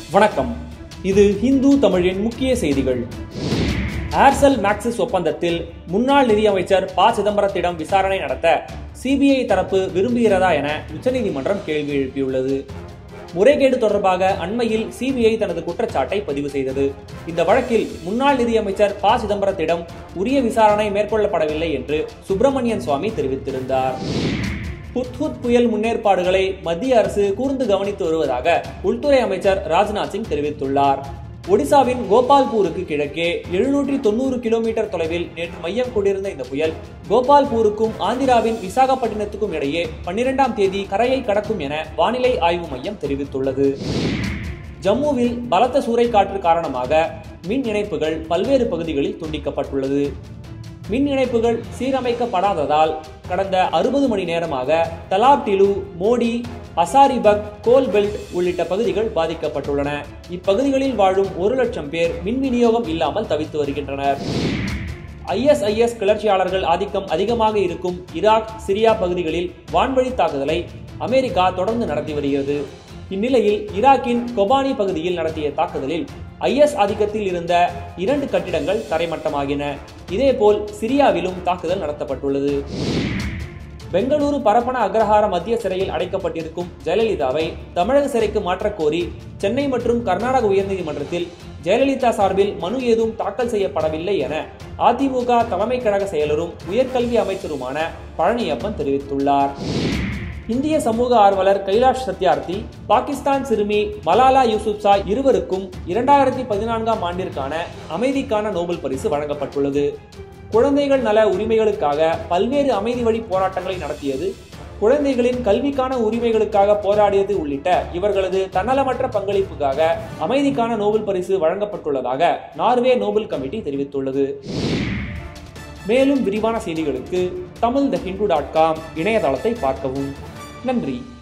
வணக்கம் இது ஹிந்து தமிழின் முக்கிய செய்திகள் ஏர்செல் மேக்சிஸ் ஒப்பந்தத்தில் முன்னாள் நிதியமைச்சர் ப சிதம்பரத்திடம் விசாரணை நடத்த சிபிஐ தரப்பு விரும்புகிறதா என உச்சநீதிமன்றம் கேள்வி எழுப்பியுள்ளது முறைகேடு தொடர்பாக அண்மையில் சிபிஐ தனது குற்றச்சாட்டை பதிவு செய்தது இந்த வழக்கில் முன்னாள் நிதியமைச்சர் ப சிதம்பரத்திடம் உரிய விசாரணை மேற்கொள்ளப்படவில்லை என்று சுப்பிரமணியன் சுவாமி தெரிவித்திருந்தார் புத்ஹுத் புயல் முன்னேற்பாடுகளை மத்திய அரசு கூர்ந்து கவனித்து வருவதாக உள்துறை அமைச்சர் ராஜ்நாத் சிங் தெரிவித்துள்ளார் ஒடிசாவின் கோபால்பூருக்கு கிழக்கே எழுநூற்றி தொண்ணூறு கிலோமீட்டர் தொலைவில் நேற்று மையம் கொண்டிருந்த இந்த புயல் கோபால்பூருக்கும் ஆந்திராவின் விசாகப்பட்டினத்துக்கும் இடையே பன்னிரெண்டாம் தேதி கரையை கடக்கும் என வானிலை ஆய்வு மையம் தெரிவித்துள்ளது ஜம்முவில் பலத்த சூறைக்காற்று காரணமாக மின் இணைப்புகள் பல்வேறு பகுதிகளில் துண்டிக்கப்பட்டுள்ளது மின் இணைப்புகள் சீரமைக்கப்படாததால் கடந்த அறுபது மணி நேரமாக தலாப்டிலு மோடி அசாரிபக் கோல் பெல்ட் உள்ளிட்ட பகுதிகள் பாதிக்கப்பட்டுள்ளன இப்பகுதிகளில் வாழும் ஒரு லட்சம் பேர் மின் விநியோகம் இல்லாமல் தவித்து வருகின்றனர் ஐஎஸ்ஐஎஸ் கிளர்ச்சியாளர்கள் ஆதிக்கம் அதிகமாக இருக்கும் ஈராக் சிரியா பகுதிகளில் வான்வழி தாக்குதலை அமெரிக்கா தொடர்ந்து நடத்தி வருகிறது இந்நிலையில் ஈராக்கின் கொபானி பகுதியில் நடத்திய தாக்குதலில் ஐஎஸ் ஆதிக்கத்தில் இருந்த இரண்டு கட்டிடங்கள் தரைமட்டமாகின இதேபோல் சிரியாவிலும் தாக்குதல் நடத்தப்பட்டுள்ளது பெங்களூரு பரப்பன அக்ரஹார மத்திய சிறையில் அடைக்கப்பட்டிருக்கும் ஜெயலலிதாவை தமிழக சிறைக்கு மாற்றக் கோரி சென்னை மற்றும் கர்நாடக உயர்நீதிமன்றத்தில் ஜெயலலிதா சார்பில் மனு ஏதும் தாக்கல் செய்யப்படவில்லை என அதிமுக தலைமை கழக செயலரும் உயர்கல்வி அமைச்சருமான பழனியப்பன் தெரிவித்துள்ளார் இந்திய சமூக ஆர்வலர் கைலாஷ் சத்யார்த்தி பாகிஸ்தான் சிறுமி மலாலா யூசுப்சா இருவருக்கும் இரண்டாயிரத்தி பதினான்காம் ஆண்டிற்கான அமைதிக்கான நோபல் பரிசு வழங்கப்பட்டுள்ளது குழந்தைகள் நல உரிமைகளுக்காக பல்வேறு அமைதி வழி போராட்டங்களை நடத்தியது குழந்தைகளின் கல்விக்கான உரிமைகளுக்காக போராடியது உள்ளிட்ட இவர்களது தன்னலமற்ற பங்களிப்புக்காக அமைதிக்கான நோபல் பரிசு வழங்கப்பட்டுள்ளதாக நார்வே நோபல் கமிட்டி தெரிவித்துள்ளது மேலும் விரிவான செய்திகளுக்கு Tamil the Hindu dot com இணையதளத்தை பார்க்கவும் நன்றி